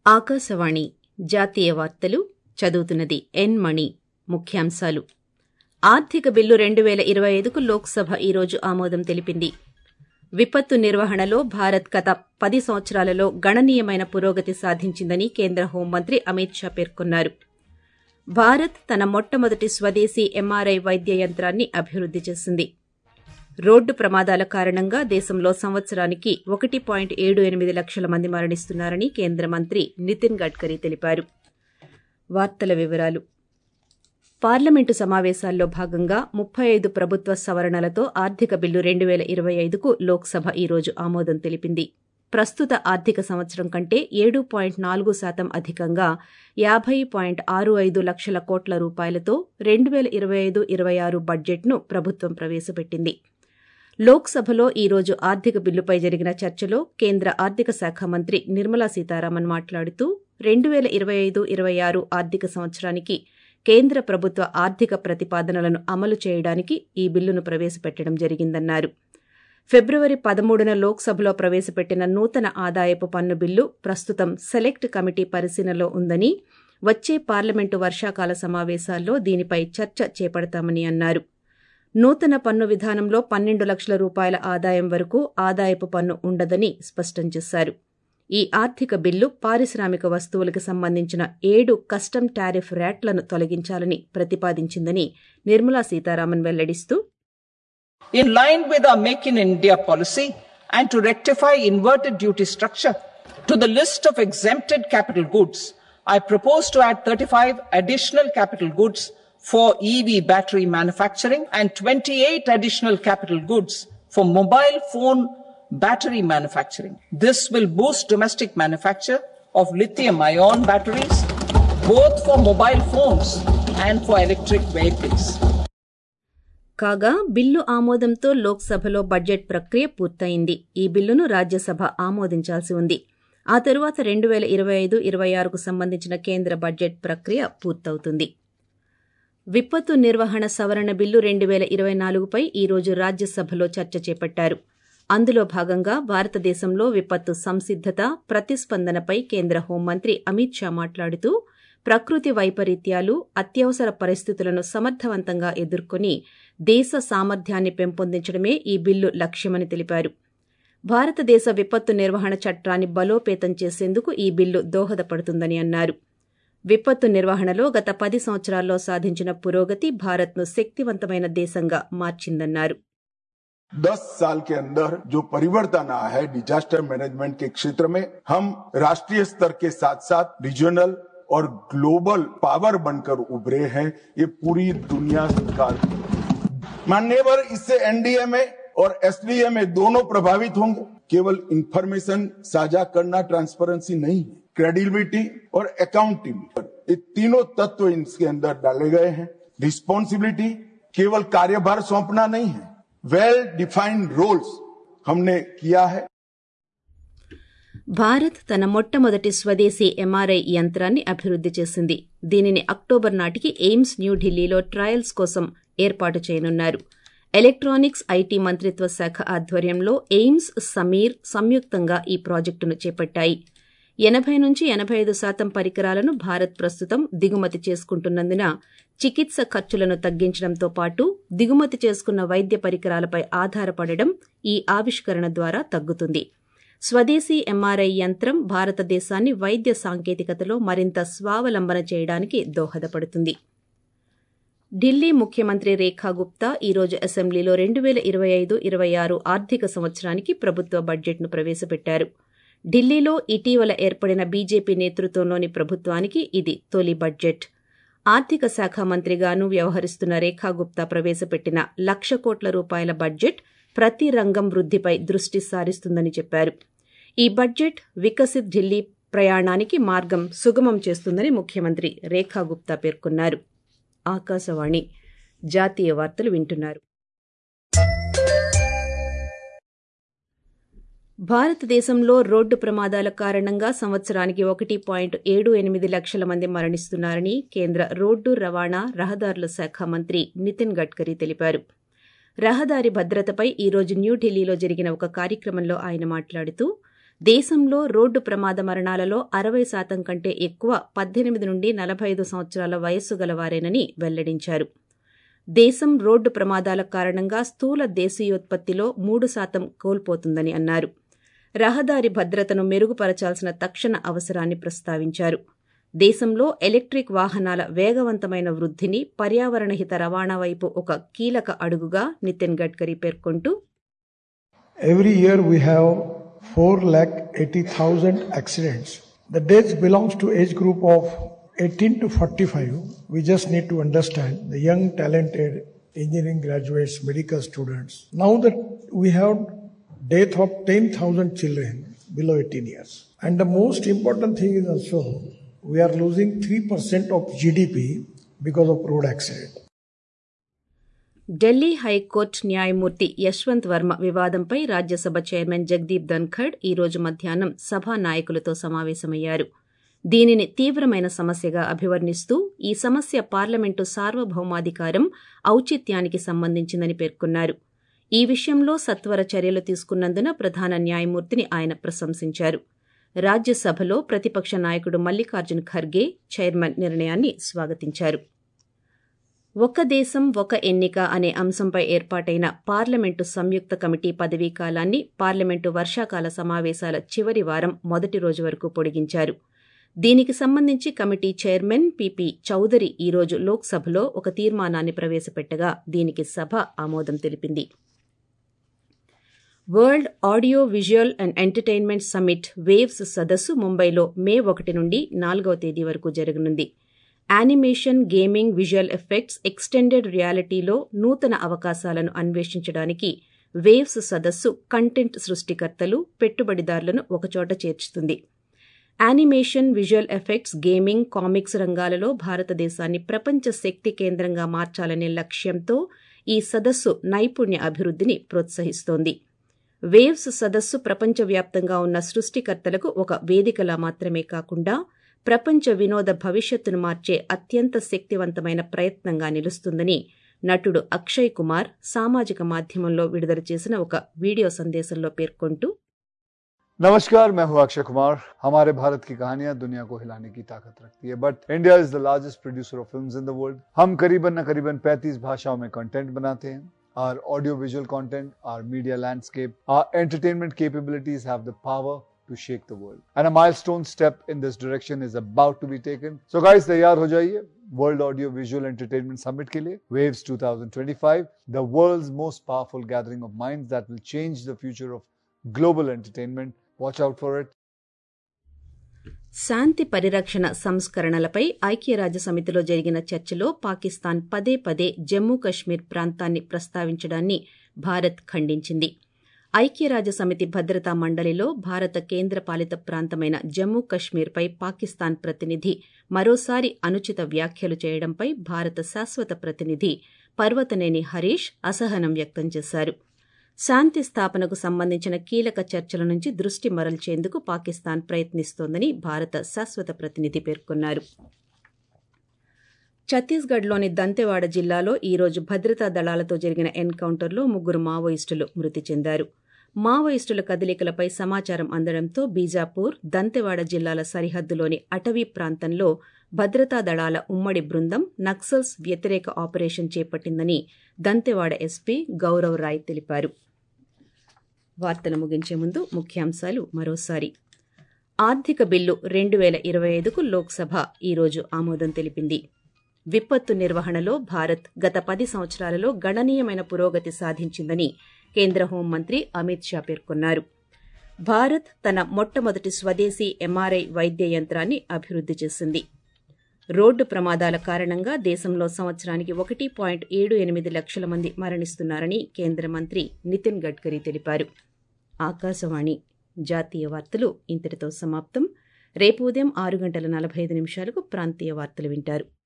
ఆకాశవాణి జాతీయ వార్తలు చదువుతున్నది ఎన్ మణి ముఖ్యాంశాలు ఆర్థిక బిల్లు రెండు పేల ఇరవై ఐదుకు లోక్సభ ఈ రోజు ఆమోదం తెలిపింది విపత్తు నిర్వహణలో భారత్ గత పది సంవత్సరాలలో గణనీయమైన పురోగతి సాధించిందని కేంద్ర హోంమంత్రి అమిత్ షా పేర్కొన్నారు భారత్ తన మొట్టమొదటి స్వదేశీ ఎంఆర్ఐ వైద్య యంత్రాన్ని అభివృద్ది చేసింది రోడ్డు ప్రమాదాల కారణంగా దేశంలో సంవత్సరానికి ఒకటి పాయింట్ ఏడు ఎనిమిది లక్షల మంది మరణిస్తున్నారని కేంద్ర మంత్రి నితిన్ గడ్కరీ తెలిపారు వార్తల వివరాలు పార్లమెంటు సమావేశాల్లో భాగంగా ముప్పై ఐదు ప్రభుత్వ సవరణలతో ఆర్థిక బిల్లు రెండు పేల ఇరవై ఐదుకు లోక్సభ ఈ రోజు ఆమోదం తెలిపింది ప్రస్తుత ఆర్థిక సంవత్సరం కంటే ఏడు పాయింట్ నాలుగు శాతం అధికంగా యాభై పాయింట్ ఆరు ఐదు లక్షల కోట్ల రూపాయలతో రెండు పేల ఇరవై ఐదు ఇరవై ఆరు బడ్జెట్ను ప్రభుత్వం ప్రవేశపెట్టింది లోక్సభలో ఈ రోజు ఆర్థిక బిల్లుపై జరిగిన చర్చలో కేంద్ర ఆర్థిక శాఖ మంత్రి నిర్మలా సీతారామన్ మాట్లాడుతూ రెండు పేల ఇరవై ఐదు ఇరవై ఆరు ఆర్థిక సంవత్సరానికి కేంద్ర ప్రభుత్వ ఆర్థిక ప్రతిపాదనలను అమలు చేయడానికి ఈ బిల్లును ప్రవేశపెట్టడం జరిగిందన్నారు ఫిబ్రవరి పదమూడున లోక్సభలో ప్రవేశపెట్టిన నూతన ఆదాయపు పన్ను బిల్లు ప్రస్తుతం సెలెక్ట్ కమిటీ పరిశీలనలో ఉందని వచ్చే పార్లమెంటు వర్షాకాల సమావేశాల్లో దీనిపై చర్చ చేపడతామని అన్నారు నూతన పన్ను విధానంలో పన్నెండు లక్షల రూపాయల ఆదాయం వరకు ఆదాయపు పన్ను ఉండదని స్పష్టం చేశారు ఈ ఆర్థిక బిల్లు పారిశ్రామిక వస్తువులకు సంబంధించిన ఏడు కస్టమ్ టారిఫ్ ర్యాట్లను తొలగించాలని ప్రతిపాదించిందని నిర్మలా సీతారామన్ వెల్లడిస్తూ In line with our Make in India policy and to rectify inverted duty structure to the list of exempted capital goods, I propose to add 35 additional capital goods for EV battery manufacturing and 28 additional capital goods for mobile phone battery manufacturing. This will boost domestic manufacture of lithium ion batteries, both for mobile phones and for electric vehicles. కాగా బిల్లు ఆమోదంతో లోక్సభలో budget ప్రక్రియ పూర్తయింది ఈ బిల్లును రాజ్యసభ ఆమోదించాల్సి ఉంది ఆ తరువాత రెండు పేల ఇరవై ఐదు ఇరవై ఆరుకు సంబంధించిన కేంద్ర బడ్జెట్ ప్రక్రియ పూర్తవుతుంది విపత్తు నిర్వహణ సవరణ బిల్లు రెండు పేల ఇరవై నాలుగుపై ఈ రోజు రాజ్యసభలో చర్చ చేపట్టారు అందులో భాగంగా భారతదేశంలో విపత్తు సంసిద్దత ప్రతిస్పందనపై కేంద్ర హోంమంత్రి అమిత్ షా మాట్లాడుతూ ప్రకృతి వైపరీత్యాలు అత్యవసర పరిస్థితులను సమర్థవంతంగా ఎదుర్కొని దేశ సామర్థ్యాన్ని పెంపొందించడమే ఈ బిల్లు లక్ష్యమని తెలిపారు భారతదేశ విపత్తు నిర్వహణ చట్టాన్ని బలోపేతం చేసేందుకు ఈ బిల్లు దోహదపడుతుందని అన్నారు విపత్తు నిర్వహణలో గత పది సంవత్సరాల్లో సాధించిన పురోగతి భారత్ను శక్తివంతమైన దేశంగా మార్చిందన్నారు दस साल के अंदर जो परिवर्तन आया है डिजास्टर मैनेजमेंट के क्षेत्र में हम राष्ट्रीय स्तर के साथ साथ रीजनल और ग्लोबल पावर बनकर उभरे हैं ये पूरी दुनिया स्वीकार माननीय इससे एनडीए में और एसडीए में दोनों प्रभावित होंगे केवल इंफॉर्मेशन साझा करना ट्रांसपेरेंसी नहीं है क्रेडिबिलिटी और अकाउंटेबिलिटी ये तीनों तत्व इसके अंदर डाले गए हैं रिस्पॉन्सिबिलिटी केवल कार्यभार सौंपना नहीं है वेल डिफाइंड रोल्स हमने किया है భారత్ తన మొట్టమొదటి స్వదేశీ ఎంఆర్ఐ యంత్రాన్ని అభివృద్ది చేసింది దీనిని అక్టోబర్ నాటికి ఎయిమ్స్ న్యూఢిల్లీలో ట్రయల్స్ కోసం ఏర్పాటు చేయనున్నారు ఎలక్ట్రానిక్స్ ఐటీ మంత్రిత్వ శాఖ ఆధ్వర్యంలో ఎయిమ్స్ సమీర్ సంయుక్తంగా ఈ ప్రాజెక్టును చేపట్టాయి ఎనభై నుంచి ఎనభై ఐదు శాతం పరికరాలను భారత్ ప్రస్తుతం దిగుమతి చేసుకుంటున్నందున చికిత్స ఖర్చులను తగ్గించడంతో పాటు దిగుమతి చేసుకున్న వైద్య పరికరాలపై ఆధారపడడం ఈ ఆవిష్కరణ ద్వారా తగ్గుతుంది స్వదేశీ ఎంఆర్ఐ యంత్రం భారతదేశాన్ని వైద్య సాంకేతికతలో మరింత స్వావలంబన చేయడానికి దోహదపడుతుంది ఢిల్లీ ముఖ్యమంత్రి రేఖా గుప్తా ఈ రోజు అసెంబ్లీలో రెండు పేల ఇరవై ఐదు ఇరవై ఆరు ఆర్థిక సంవత్సరానికి ప్రభుత్వ బడ్జెట్ను ప్రవేశపెట్టారు ఢిల్లీలో ఇటీవల ఏర్పడిన బీజేపీ నేతృత్వంలోని ప్రభుత్వానికి ఇది తొలి బడ్జెట్ ఆర్థిక శాఖ మంత్రిగాను వ్యవహరిస్తున్న రేఖా గుప్తా ప్రవేశపెట్టిన లక్ష కోట్ల రూపాయల బడ్జెట్ ప్రతి రంగం వృద్దిపై దృష్టి సారిస్తుందని చెప్పారు ఈ బడ్జెట్ వికసిత్ ఢిల్లీ ప్రయాణానికి మార్గం సుగమం చేస్తుందని ముఖ్యమంత్రి రేఖా గుప్తా పేర్కొన్నారు ఆకాశవాణి జాతీయ వార్తలు వింటున్నారు భారతదేశంలో రోడ్డు ప్రమాదాల కారణంగా సంవత్సరానికి ఒకటి పాయింట్ ఏడు ఎనిమిది లక్షల మంది మరణిస్తున్నారని కేంద్ర రోడ్డు రవాణా రహదారుల శాఖ మంత్రి నితిన్ గడ్కరీ తెలిపారు రహదారి భద్రతపై ఈ రోజు న్యూఢిల్లీలో జరిగిన ఒక కార్యక్రమంలో ఆయన మాట్లాడుతూ దేశంలో రోడ్డు ప్రమాద మరణాలలో అరవై శాతం కంటే ఎక్కువ పద్దెనిమిది నుండి నలభై ఐదు సంవత్సరాల వయస్సు గలవారేనని వెల్లడించారు దేశం రోడ్డు ప్రమాదాల కారణంగా స్థూల దేశీయోత్పత్తిలో మూడు శాతం కోల్పోతుందని అన్నారు రహదారి భద్రతను మెరుగుపరచాల్సిన తక్షణ అవసరాన్ని ప్రస్తావించారు దేశంలో ఎలక్ట్రిక్ వాహనాల వేగవంతమైన వృద్ధిని పర్యావరణహిత రవాణా వైపు ఒక కీలక అడుగుగా నితిన్ గడ్కరీ పేర్కొంటూ Every year we have 4 lakh 80,000 accidents. The deaths belongs to age group of 18 to 45. We just need to understand the young talented engineering graduates, medical students. Now that we have death of 10,000 children below 18 years. And the most important thing is also we are losing 3% of GDP because of road accident. Delhi high court న్యాయమూర్తి యశ్వంత్ వర్మ వివాదంపై Rajya Sabha chairman Jagdeep Dhankhar ఈ రోజు మధ్యాహ్నం సభా నాయకులతో సమావేశమయ్యారు దీనిని తీవ్రమైన సమస్యగా అభివర్ణిస్తూ ఈ సమస్య పార్లమెంటు సార్వభౌమాధికారం ఔచిత్యానికి సంబంధించిందని పేర్కొన్నారు ఈ విషయంలో సత్వర చర్యలు తీసుకున్నందున ప్రధాన న్యాయమూర్తిని ఆయన ప్రశంసించారు రాజ్యసభలో ప్రతిపక్ష నాయకుడు మల్లికార్జున్ ఖర్గే చైర్మన్ నిర్ణయాన్ని స్వాగతించారు ఒక దేశం ఒక ఎన్నిక అనే అంశంపై ఏర్పాటైన పార్లమెంటు సంయుక్త కమిటీ పదవీ కాలాన్ని పార్లమెంటు వర్షాకాల సమావేశాల చివరి వారం మొదటి రోజు వరకు పొడిగించారు దీనికి సంబంధించి కమిటీ చైర్మన్ పిపి చౌదరి ఈ రోజు లోక్సభలో ఒక తీర్మానాన్ని ప్రవేశపెట్టగా దీనికి సభ ఆమోదం తెలిపింది world audio visual and entertainment summit waves సదస్సు ముంబైలో మే ఒకటి నుండి నాలుగవ తేదీ వరకు జరగనుంది animation gaming visual effects extended రియాలిటీలో నూతన అవకాశాలను అన్వేషించడానికి వేవ్స్ సదస్సు కంటెంట్ సృష్టికర్తలు పెట్టుబడిదారులను ఒకచోట చేర్చుతుంది animation visual effects gaming comics రంగాలలో భారతదేశాన్ని ప్రపంచ శక్తి కేంద్రంగా మార్చాలనే లక్ష్యంతో ఈ సదస్సు నైపుణ్య అభివృద్ధిని ప్రోత్సహిస్తోంది వేవ్స్ సదస్సు ప్రపంచవ్యాప్తంగా ఉన్న సృష్టికర్తలకు ఒక వేదికలా మాత్రమే కాకుండా ప్రపంచ వినోద భవిష్యత్తును మార్చే అత్యంత శక్తివంతమైన ప్రయత్నంగా నిలుస్తుందని నటుడు అక్షయ్ కుమార్ సామాజిక మాధ్యమంలో విడుదల చేసిన ఒక వీడియో సందేశంలో పేర్కొంటూ नमस्कार मैं हूं अक्षय कुमार हमारे भारत की कहानियां दुनिया को हिलाने की ताकत रखती है but India is the largest producer of films in the world हम करीबन न करीबन 35 भाषाओं में कंटेंट बनाते हैं our audio visual content our media landscape our entertainment capabilities have the power to shake the world and a milestone step in this direction is about to be taken so guys तैयार हो जाइए world audio visual entertainment summit के लिए waves 2025 the world's most powerful gathering of minds that will change the future of global entertainment watch out for it శాంతి పరిరక్షణ సంస్కరణలపై ఐక్యరాజ్య సమితిలో జరిగిన చర్చలో పాకిస్తాన్ పదే పదే జమ్మూ కశ్మీర్ ప్రాంతాన్ని ప్రస్తావించడాన్ని భారత్ ఖండించింది ఐక్యరాజ్య సమితి భద్రతా మండలిలో భారత కేంద్రపాలిత ప్రాంతమైన జమ్మూ కశ్మీర్పై పాకిస్తాన్ ప్రతినిధి మరోసారి అనుచిత వ్యాఖ్యలు చేయడంపై భారత శాశ్వత ప్రతినిధి పర్వతనేని హరీష్ అసహనం వ్యక్తం చేశారు శాంతి స్థాపనకు సంబంధించిన కీలక చర్చల నుంచి దృష్టి మరల్చేందుకు పాకిస్తాన్ ప్రయత్నిస్తోందని భారత శాశ్వత ప్రతినిధి పేర్కొన్నారు ఛత్తీస్గఢ్లోని దంతెవాడ జిల్లాలో ఈ రోజు భద్రతా దళాలతో జరిగిన ఎన్కౌంటర్లో ముగ్గురు మావోయిస్టులు మృతి చెందారు మావోయిస్టుల కదలికలపై సమాచారం అందడంతో బీజాపూర్ దంతెవాడ జిల్లాల సరిహద్దులోని అటవీ ప్రాంతంలో భద్రతా దళాల ఉమ్మడి బృందం నక్సల్స్ వ్యతిరేక ఆపరేషన్ చేపట్టిందని దంతెవాడ ఎస్పీ గౌరవ్ రాయ్ తెలిపారు వార్తలు ముగించే ముందు ముఖ్యాంశాలు మరోసారి ఆర్థిక బిల్లు రెండు వేల ఇరవై ఐదుకు లోక్సభ ఈరోజు ఆమోదం తెలిపింది విపత్తు నిర్వహణలో భారత్ గత పది సంవత్సరాలలో గణనీయమైన పురోగతి సాధించిందని కేంద్ర హోంమంత్రి అమిత్ షా పేర్కొన్నారు భారత్ తన మొట్టమొదటి స్వదేశీ ఎంఆర్ఐ వైద్య యంత్రాన్ని అభివృద్ది చేసింది రోడ్డు ప్రమాదాల కారణంగా దేశంలో సంవత్సరానికి ఒకటి పాయింట్ ఏడు ఎనిమిది లక్షల మంది మరణిస్తున్నారని కేంద్ర మంత్రి నితిన్ గడ్కరీ తెలిపారు ఆకాశవాణి జాతీయ వార్తలు ఇంతటితో సమాప్తం రేపు ఉదయం ఆరు గంటల నలభై ఐదు నిమిషాలకు ప్రాంతీయ వార్తలు వింటారు